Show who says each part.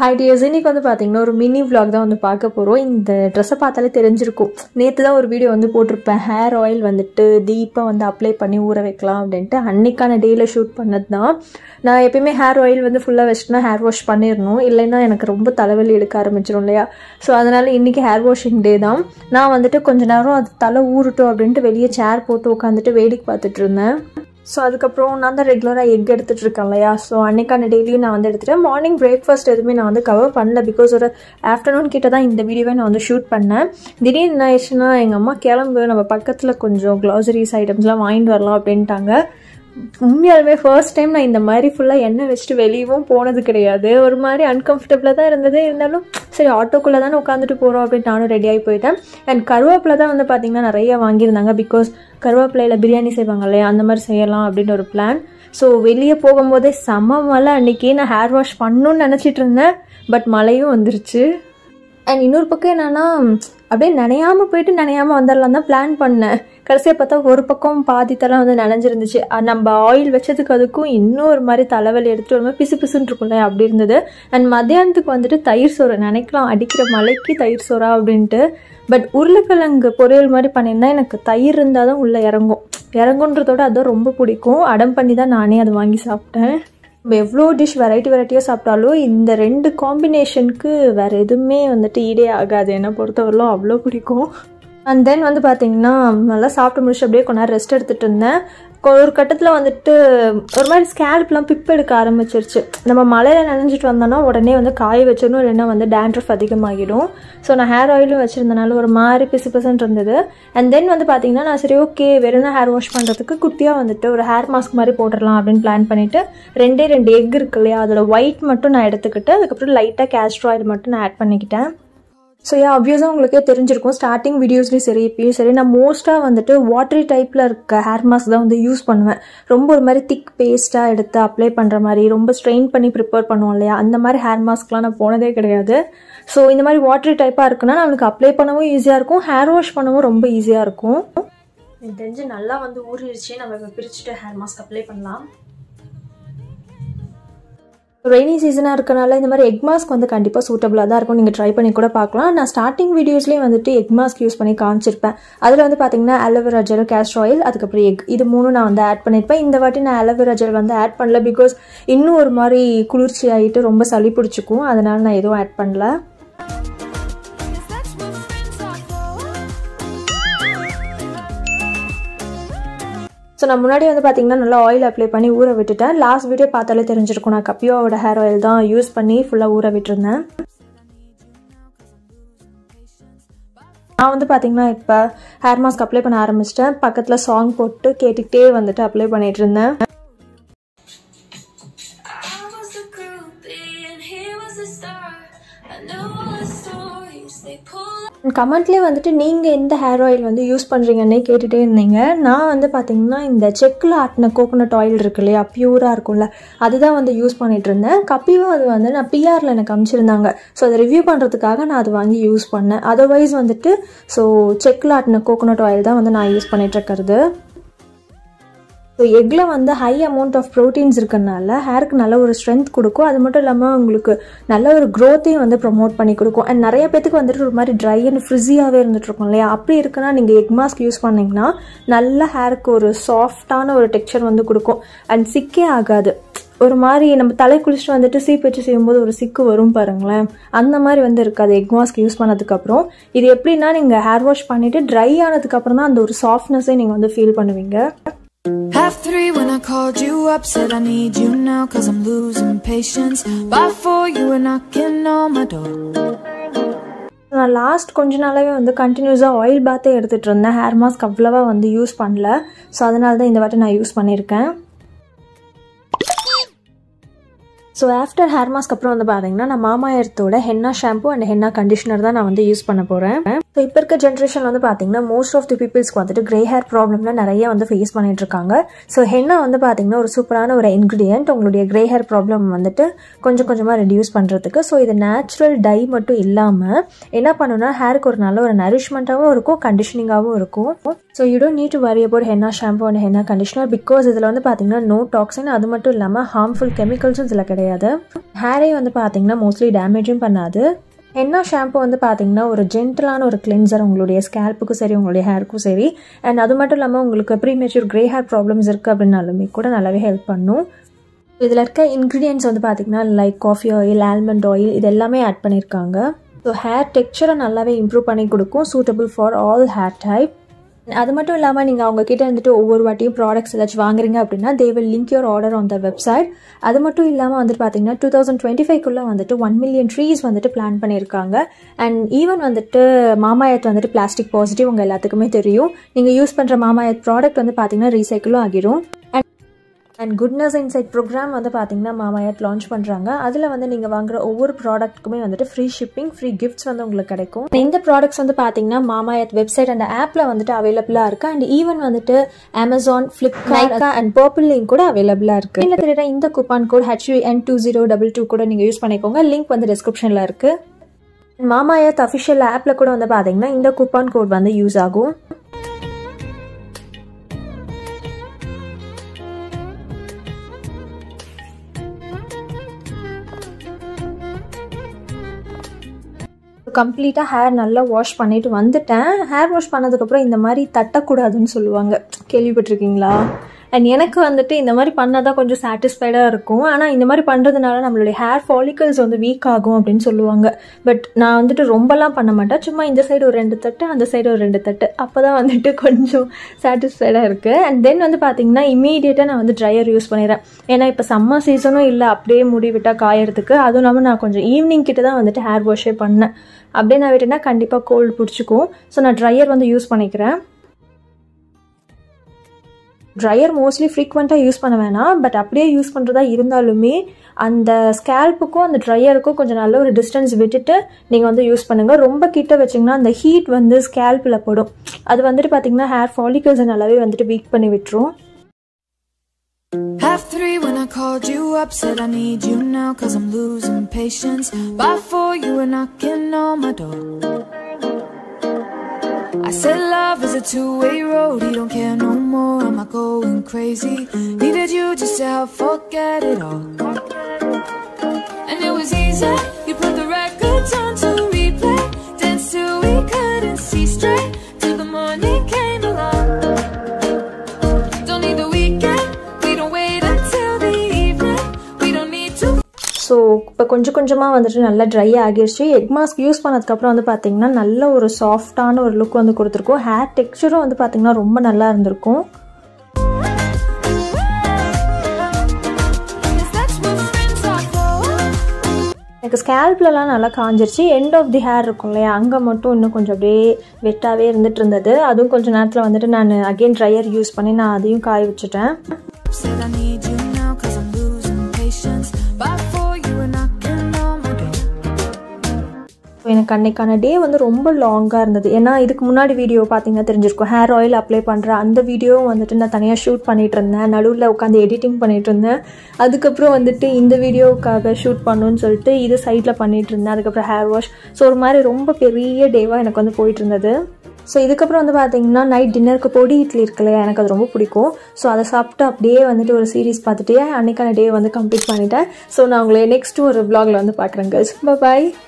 Speaker 1: High tears இன்னைக்கு வந்து பார்த்தீங்கன்னா ஒரு மினி vlog தான் வந்து பார்க்க போகிறோம் இந்த ட்ரெஸ்ஸை பார்த்தாலே தெரிஞ்சிருக்கும் நேற்று தான் ஒரு வீடியோ வந்து போட்டிருப்பேன் ஹேர் ஆயில் வந்துட்டு டீப்பாக வந்து அப்ளை பண்ணி ஊற வைக்கலாம் அப்படின்ட்டு அன்னைக்கான டேயில் ஷூட் பண்ணது தான் நான் எப்பயுமே ஹேர் ஆயில் வந்து ஃபுல்லாக வச்சுட்டுனா ஹேர் வாஷ் பண்ணிடணும் இல்லைன்னா எனக்கு ரொம்ப தலைவலி எடுக்க ஆரம்பிச்சிடும் இல்லையா ஸோ அதனால் இன்றைக்கி ஹேர் வாஷிங் டே தான் நான் வந்துட்டு கொஞ்ச நேரம் அது தலை ஊறட்டும் அப்படின்ட்டு வெளியே சேர் போட்டு உட்காந்துட்டு வேடிக்கை பார்த்துட்டு இருந்தேன் ஸோ அதுக்கப்புறம் நான் தான் ரெகுலராக எக் எடுத்துகிட்டு இருக்கேன் இல்லையா ஸோ அன்னைக்கான டெய்லியும் நான் வந்து எடுத்துட்டேன் மார்னிங் பிரேக்ஃபாஸ்ட் எதுவுமே நான் வந்து கவர் பண்ணல பிகாஸ் ஒரு ஆஃப்டர்நூன் கிட்ட தான் இந்த வீடியோவை நான் வந்து ஷூட் பண்ணேன் திடீர்னு என்ன ஆயிடுச்சுன்னா எங்கள் அம்மா கிளம்பு நம்ம பக்கத்தில் கொஞ்சம் க்ளாசரிஸ் ஐட்டம்ஸ்லாம் வாங்கிட்டு வரலாம் அப்படின்ட்டாங்க உண்மையாலுமே ஃபர்ஸ்ட் டைம் நான் இந்த மாதிரி ஃபுல்லாக எண்ணெய் வச்சுட்டு வெளியவும் போனது கிடையாது ஒரு மாதிரி அன்கம்ஃபர்டபுளாக தான் இருந்தது இருந்தாலும் சரி ஆட்டோக்குள்ளே தானே உட்காந்துட்டு போகிறோம் அப்படின்னு நானும் ரெடியாகி போயிட்டேன் அண்ட் கருவேப்பிலை தான் வந்து பார்த்திங்கன்னா நிறைய வாங்கியிருந்தாங்க பிகாஸ் கருவேப்பிலையில் பிரியாணி செய்வாங்க இல்லையா அந்த மாதிரி செய்யலாம் அப்படின்னு ஒரு பிளான் ஸோ வெளியே போகும்போதே செம்ம மழை அன்றைக்கி நான் ஹேர் வாஷ் பண்ணணும்னு நினச்சிட்டு இருந்தேன் பட் மழையும் வந்துருச்சு அண்ட் இன்னொரு பக்கம் என்னன்னா அப்படியே நனையாம போயிட்டு நனையாம வந்துடலாம் தான் பிளான் பண்ணேன் கடைசியாக பார்த்தா ஒரு பக்கம் பாதி தலை வந்து நனைஞ்சிருந்துச்சு அஹ் நம்ம ஆயில் வச்சதுக்கு அதுக்கும் இன்னும் ஒரு மாதிரி தலைவலி எடுத்துட்டு ஒரு மாதிரி பிசு பிசுன்னு இருக்கும்ல அப்படி இருந்தது அண்ட் மத்தியானத்துக்கு வந்துட்டு தயிர் சோறு நினைக்கலாம் அடிக்கிற மலைக்கு தயிர் சோறா அப்படின்ட்டு பட் உருளைக்கிழங்கு பொரியல் மாதிரி பண்ணியிருந்தா எனக்கு தயிர் இருந்தால் தான் உள்ளே இறங்கும் இறங்குன்றதோட அதுதான் ரொம்ப பிடிக்கும் அடம் பண்ணி தான் நானே அதை வாங்கி சாப்பிட்டேன் நம்ம எவ்வளோ டிஷ் வெரைட்டி வெரைட்டியாக சாப்பிட்டாலும் இந்த ரெண்டு காம்பினேஷனுக்கு வேறு எதுவுமே வந்துட்டு ஈடே ஆகாது என்னை பொறுத்தவரையிலும் அவ்வளோ பிடிக்கும் அண்ட் தென் வந்து பார்த்தீங்கன்னா நல்லா சாப்பிட்டு முடிச்சு அப்படியே கொஞ்ச நேரம் ரெஸ்ட் எடுத்துகிட்டு இருந்தேன் கொ- ஒரு கட்டத்தில் வந்துட்டு ஒரு மாதிரி ஸ்கேல்ப்லாம் பிப் எடுக்க ஆரம்பிச்சிருச்சு நம்ம மழையில் நனைஞ்சிட்டு வந்தோன்னா உடனே வந்து காய வச்சிடணும் இல்லைன்னா வந்து டேண்ட்ரஃப் அதிகமாகிடும் ஸோ நான் ஹேர் ஆயிலும் வச்சுருந்தனால ஒரு மாதிரி பிசு பிசுன்னு இருந்தது அண்ட் தென் வந்து பார்த்தீங்கன்னா நான் சரி ஓகே வெறும் ஹேர் வாஷ் பண்ணுறதுக்கு குட்டியாக வந்துட்டு ஒரு ஹேர் மாஸ்க் மாதிரி போட்டுடலாம் அப்படின்னு பிளான் பண்ணிவிட்டு ரெண்டே ரெண்டு எக் இருக்கு இல்லையா அதோட ஒயிட் மட்டும் நான் எடுத்துக்கிட்டு அதுக்கப்புறம் லைட்டாக கேஸ்ட்ரோ ஆயில் மட்டும் நான் ஆட் பண்ணிக்கிட்டேன் ஸோ ஏன் அப்வியஸாக உங்களுக்கே தெரிஞ்சிருக்கும் ஸ்டார்டிங் வீடியோஸ்லேயும் சரி இப்பயும் சரி நான் மோஸ்ட்டாக வந்துட்டு வாட்டரி டைப்பில் இருக்க ஹேர் மாஸ்க் தான் வந்து யூஸ் பண்ணுவேன் ரொம்ப ஒரு மாதிரி திக் பேஸ்ட்டாக எடுத்து அப்ளை பண்ணுற மாதிரி ரொம்ப ஸ்ட்ரெயின் பண்ணி ப்ரிப்பேர் பண்ணுவோம் இல்லையா அந்த மாதிரி ஹேர் மாஸ்க்லாம் நான் போனதே கிடையாது ஸோ இந்த மாதிரி வாட்டரி டைப்பாக இருக்குன்னா நம்மளுக்கு அப்ளை பண்ணவும் ஈஸியாக இருக்கும் ஹேர் வாஷ் பண்ணவும் ரொம்ப ஈஸியாக இருக்கும் எனக்கு தெரிஞ்சு நல்லா வந்து ஊறிடுச்சு நம்ம இப்போ பிரிச்சுட்டு ஹேர் மாஸ்க் அப்ளை பண்ணலாம் ரெய்னி சீசனாக இருக்கனால இந்த மாதிரி எக் மாஸ்க் வந்து கண்டிப்பாக சூட்டபுளாக தான் இருக்கும் நீங்கள் ட்ரை பண்ணி கூட பார்க்கலாம் நான் ஸ்டார்டிங் வீடியோஸ்லேயே வந்துட்டு எக் மாஸ்க் யூஸ் பண்ணி காமிச்சிருப்பேன் அதில் வந்து பார்த்தீங்கன்னா அலோவேரா ஜெல் கேஸ்டர் ஆயில் அதுக்கப்புறம் எக் இது மூணும் நான் வந்து ஆட் பண்ணியிருப்பேன் இந்த வாட்டி நான் அலோவேரா ஜெல் வந்து ஆட் பண்ணல பிகாஸ் இன்னும் ஒரு மாதிரி குளிர்ச்சி ஆகிட்டு ரொம்ப சளி பிடிச்சிக்கும் அதனால நான் எதுவும் ஆட் பண்ணல
Speaker 2: Cause that's what friends are for.
Speaker 1: So நான் முன்னாடி வந்து பார்த்தீங்கன்னா நல்லா ஆயில் அப்ளை பண்ணி ஊற விட்டுட்டேன் லாஸ்ட் வீடியோ பார்த்தாலே தெரிஞ்சிருக்கும் நான் கப்பியோவோட ஹேர் ஆயில் தான் யூஸ் பண்ணி ஃபுல்லாக ஊற விட்டுருந்தேன் நான் வந்து பார்த்தீங்கன்னா இப்போ ஹேர் மாஸ்க் அப்ளை பண்ண ஆரம்பிச்சிட்டேன் பக்கத்தில் சாங் போட்டு கேட்டுக்கிட்டே வந்துட்டு அப்ளை பண்ணிட்டு இருந்தேன்
Speaker 2: I was the groupie and he was the star. I knew all the stories they pull
Speaker 1: கமெண்ட்லேயே வந்துட்டு நீங்கள் எந்த ஹேர் ஆயில் வந்து யூஸ் பண்ணுறீங்கன்னே கேட்டுகிட்டே இருந்தீங்க நான் வந்து பார்த்தீங்கன்னா இந்த செக்கில் ஆட்டின கோகோனட் ஆயில் இருக்கு இல்லையா பியூராக இருக்கும்ல அதுதான் வந்து யூஸ் பண்ணிட்டு இருந்தேன் கப்பியும் அது வந்து நான் பிஆரில் எனக்கு அனுப்பிச்சிருந்தாங்க ஸோ அதை ரிவ்யூ பண்ணுறதுக்காக நான் அது வாங்கி யூஸ் பண்ணேன் அதர்வைஸ் வந்துட்டு ஸோ செக்கில் ஆட்டின கோகோனட் ஆயில் தான் வந்து நான் யூஸ் பண்ணிட்டு இருக்கிறது ஸோ எக்கில் வந்து ஹை அமௌண்ட் ஆஃப் ப்ரோட்டீன்ஸ் இருக்கறனால ஹேருக்கு நல்ல ஒரு ஸ்ட்ரென்த் கொடுக்கும் அது மட்டும் இல்லாமல் உங்களுக்கு நல்ல ஒரு க்ரோத்தையும் வந்து ப்ரொமோட் பண்ணி கொடுக்கும் அண்ட் நிறைய பேத்துக்கு வந்துட்டு ஒரு மாதிரி ட்ரை அண்ட் ஃப்ரிஸியாகவே இருந்துட்டு இருக்கும் இல்லையா அப்படி இருக்குன்னா நீங்கள் எக் மாஸ்க் யூஸ் பண்ணிங்கன்னா நல்ல ஹேருக்கு ஒரு சாஃப்டான ஒரு டெக்ஸ்சர் வந்து கொடுக்கும் அண்ட் சிக்கே ஆகாது ஒரு மாதிரி நம்ம தலை குளிச்சுட்டு வந்துட்டு சீப் வச்சு செய்யும்போது ஒரு சிக்கு வரும் பாருங்களேன் அந்த மாதிரி வந்து இருக்காது எக் மாஸ்க் யூஸ் பண்ணதுக்கப்புறம் இது எப்படின்னா நீங்கள் ஹேர் வாஷ் பண்ணிவிட்டு ட்ரை ஆனதுக்கப்புறம் தான் அந்த ஒரு சாஃப்ட்னஸே நீங்கள் வந்து ஃபீல் பண்ணுவீங்க
Speaker 3: Half three when I called you up, said I need you now, cause I'm losing patience. By four, you were knocking on my door.
Speaker 1: நான் லாஸ்ட் கொஞ்ச நாளாவே வந்து கண்டினியூஸாக ஆயில் பாத்தே எடுத்துகிட்டு இருந்தேன் ஹேர் மாஸ்க் அவ்வளோவா வந்து யூஸ் பண்ணல ஸோ அதனால தான் இந்த வாட்டி நான் யூஸ் பண்ணியிருக்கேன் ஸோ ஆஃப்டர் ஹேர் மாஸ்க் அப்புறம் வந்து பார்த்தீங்கன்னா நான் மாமா எர்த்தோட henna shampoo and henna conditioner தான் நான் வந்து யூஸ் பண்ண போகிறேன் ஸோ இப்போ இருக்க ஜென்ரேஷன் வந்து பார்த்தீங்கன்னா மோஸ்ட் ஆஃப் தி பீப்புள்ஸ்க்கு வந்துட்டு கிரே ஹேர் ப்ராப்ளம்லாம் நிறைய வந்து ஃபேஸ் பண்ணிட்டு இருக்காங்க ஸோ ஹென்னா வந்து பார்த்தீங்கன்னா ஒரு சூப்பரான ஒரு இன்க்ரீடியன்ட் உங்களுடைய கிரே ஹேர் ப்ராப்ளம் வந்துட்டு கொஞ்சம் கொஞ்சமாக ரெடியூஸ் பண்ணுறதுக்கு ஸோ இது நேச்சுரல் டை மட்டும் இல்லாமல் என்ன பண்ணுன்னா ஹேருக்கு ஒரு நல்ல ஒரு நரிஷ்மெண்ட்டாகவும் இருக்கும் கண்டிஷனிங்காகவும் இருக்கும் so you don't need to worry about henna shampoo and henna conditioner because இதில் வந்து பார்த்தீங்கன்னா நோ டாக்ஸின் அது மட்டும் இல்லாமல் ஹார்ம்ஃபுல் கெமிக்கல்ஸும் இதில் கிடையாது கிடையாது ஹேரையும் வந்து பார்த்தீங்கன்னா மோஸ்ட்லி டேமேஜும் பண்ணாது ஹென்னா ஷாம்பு வந்து பார்த்தீங்கன்னா ஒரு ஜென்டலான ஒரு கிளென்சர் உங்களுடைய ஸ்கேல்ப்புக்கும் சரி உங்களுடைய ஹேருக்கும் சரி அண்ட் அது மட்டும் இல்லாமல் உங்களுக்கு ப்ரீமேச்சூர் கிரே ஹேர் ப்ராப்ளம்ஸ் இருக்குது அப்படின்னாலுமே கூட நல்லாவே ஹெல்ப் பண்ணும் இதில் இருக்க இன்க்ரீடியன்ஸ் வந்து பார்த்திங்கன்னா like coffee oil almond oil இது எல்லாமே ஆட் பண்ணியிருக்காங்க ஸோ ஹேர் டெக்ஸ்சரை நல்லாவே இம்ப்ரூவ் பண்ணி கொடுக்கும் suitable for all hair type அது மட்டும் இல்லாமல் நீங்கள் அவங்க கிட்ட இருந்துட்டு ஒவ்வொரு வாட்டியும் ப்ராடக்ட்ஸ் ஏதாச்சும் வாங்குறீங்க அப்படின்னா they will link your order on the website அது மட்டும் இல்லாமல் வந்துட்டு பார்த்தீங்கன்னா டூ தௌசண்ட் டுவெண்ட்டி ஃபைவ்க்குள்ளே வந்துட்டு ஒன் மில்லியன் ட்ரீஸ் வந்துட்டு பிளான் பண்ணியிருக்காங்க அண்ட் ஈவன் வந்துட்டு மாமாயத் வந்துட்டு பிளாஸ்டிக் பாசிட்டிவ் உங்கள் எல்லாத்துக்குமே தெரியும் நீங்கள் யூஸ் பண்ணுற மாமாயத் ப்ராடக்ட் வந்து பார்த்தீங்கன்னா ரீசைக்கிளும் ஆகிரும் and and goodness inside program வந்து பார்த்தீங்கன்னா மாமாயத் லான்ச் பண்ணுறாங்க அதில் வந்து நீங்கள் வாங்குற ஒவ்வொரு ப்ராடக்ட்டுக்குமே வந்துட்டு ஃப்ரீ ஷிப்பிங் ஃப்ரீ கிஃப்ட்ஸ் வந்து உங்களுக்கு கிடைக்கும் இந்த ப்ராடக்ட்ஸ் வந்து பார்த்தீங்கன்னா மாமாயத் வெப்சைட் அந்த ஆப்பில் வந்துட்டு அவைலபிளாக இருக்குது அண்ட் ஈவன் வந்துட்டு அமேசான் ஃப்ளிப்கார்ட் அண்ட் பர்பிள்லையும் கூட அவைலபிளாக இருக்குது இல்லை தெரியுற இந்த coupon code HUN two zero double two கூட நீங்கள் யூஸ் பண்ணிக்கோங்க லிங்க் வந்து டிஸ்கிரிப்ஷனில் இருக்குது மாமாயத் அஃபிஷியல் ஆப்பில் கூட வந்து பார்த்தீங்கன்னா இந்த கூப்பான் கோட் வந்து யூஸ் ஆகும் கம்ப்ளீட்டாக ஹேர் நல்லா வாஷ் பண்ணிட்டு வந்துட்டேன் ஹேர் வாஷ் பண்ணதுக்கப்புறம் இந்த மாதிரி தட்டக்கூடாதுன்னு சொல்லுவாங்க கேள்விப்பட்டிருக்கீங்களா அண்ட் எனக்கு வந்துட்டு இந்த மாதிரி பண்ணால் தான் கொஞ்சம் சாட்டிஸ்ஃபைடாக இருக்கும் ஆனால் இந்த மாதிரி பண்ணுறதுனால நம்மளுடைய ஹேர் ஃபாலிக்கல்ஸ் வந்து வீக் ஆகும் அப்படின்னு சொல்லுவாங்க பட் நான் வந்துட்டு ரொம்பலாம் பண்ண மாட்டேன் சும்மா இந்த சைடு ஒரு ரெண்டு தட்டு அந்த சைடு ஒரு ரெண்டு தட்டு அப்போ தான் வந்துட்டு கொஞ்சம் சாட்டிஸ்ஃபைடாக இருக்குது அண்ட் தென் வந்து பார்த்தீங்கன்னா இமீடியட்டாக நான் வந்து ட்ரையர் யூஸ் பண்ணிடுறேன் ஏன்னா இப்போ சம்மர் சீசனும் இல்லை அப்படியே முடி விட்டால் காயறதுக்கு அதுவும் இல்லாமல் நான் கொஞ்சம் ஈவினிங் கிட்ட தான் வந்துட்டு ஹேர் வாஷே பண்ணேன் அப்படியே நான் விட்டேன்னா கண்டிப்பாக கோல்டு பிடிச்சிக்கும் ஸோ நான் ட்ரையர் வந்து யூஸ் பண்ணிக்கிறேன் ட்ரையர் மோஸ்ட்லி ஃப்ரீக்வெண்ட்டாக யூஸ் பண்ண வேணாம் பட் அப்படியே யூஸ் பண்ணுறதா இருந்தாலுமே அந்த ஸ்கேல்ப்புக்கும் அந்த ட்ரையருக்கும் கொஞ்சம் நல்ல ஒரு டிஸ்டன்ஸ் விட்டுட்டு நீங்கள் வந்து யூஸ் பண்ணுங்கள் ரொம்ப கிட்ட வச்சிங்கன்னா அந்த ஹீட் வந்து ஸ்கேல்பில் படும் அது வந்துட்டு பார்த்தீங்கன்னா ஹேர் ஃபாலிகல்ஸை நல்லாவே வந்துட்டு வீக் பண்ணி விட்டுரும்
Speaker 3: Half three when I called you up, said I need you now, cause I'm losing patience. By four, you were knocking on my door. I said love is a two-way road, you don't care no more, am I going crazy? Needed you just to help forget it all. And it was easy, you put the records on to replay, danced till we couldn't see straight, till the morning came along. Don't need the weekend, we don't wait until the evening, we don't need to
Speaker 1: so இப்போ கொஞ்சம் கொஞ்சமாக வந்துட்டு நல்லா try ஆகிருச்சு egg mask use பண்ணதுக்கப்புறம் வந்து பார்த்தீங்கன்னா நல்ல ஒரு சாஃப்டான ஒரு லுக் வந்து கொடுத்துருக்கோம் ஹேர் டெக்ஸ்சரும் வந்து பார்த்தீங்கன்னா ரொம்ப நல்லா இருந்திருக்கும்
Speaker 3: Cause that's what friends are for.
Speaker 1: எனக்கு ஸ்கேல்ப்லலாம் நல்லா காஞ்சிருச்சு எண்ட் ஆஃப் தி ஹேர் இருக்கும் இல்லையா அங்கே மட்டும் இன்னும் கொஞ்சம் அப்படியே வெட்டாகவே இருந்துட்டு இருந்தது அதுவும் கொஞ்சம் நேரத்தில் வந்துட்டு நான் அகெயின் ட்ரையர் யூஸ் பண்ணி நான் அதையும் காய வச்சுட்டேன்
Speaker 3: Said I need you now cause I'm losing patience. By four, you were knocking on my door.
Speaker 1: எனக்கு அன்னைக்கான டே வந்து ரொம்ப லாங்காக இருந்தது ஏன்னா இதுக்கு முன்னாடி வீடியோ பார்த்தீங்கன்னா தெரிஞ்சிருக்கும் ஹேர் ஆயில் அப்ளை பண்ணுற அந்த வீடியோவும் வந்துட்டு நான் தனியாக ஷூட் பண்ணிட்டு இருந்தேன் நடுவில் உட்காந்து எடிட்டிங் பண்ணிட்டு இருந்தேன் அதுக்கப்புறம் வந்துட்டு இந்த வீடியோவுக்காக ஷூட் பண்ணணும்னு சொல்லிட்டு இது சைடில் பண்ணிட்டு இருந்தேன் அதுக்கப்புறம் ஹேர் வாஷ் ஸோ ஒரு மாதிரி ரொம்ப பெரிய டேவாக எனக்கு வந்து போயிட்டு இருந்தது ஸோ இதுக்கப்புறம் வந்து பார்த்தீங்கன்னா நைட் டின்னருக்கு பொடி இட்லி இருக்கு இல்லையா எனக்கு அது ரொம்ப பிடிக்கும் ஸோ அதை சாப்பிட்டு அப்படியே வந்துட்டு ஒரு சீரிஸ் பார்த்துட்டே அன்னைக்கான டே வந்து கம்ப்ளீட் பண்ணிட்டேன் ஸோ நான் உங்களை நெக்ஸ்ட் ஒரு vlogல வந்து பார்க்குறேன் கேர்ள்ஸ் பாய்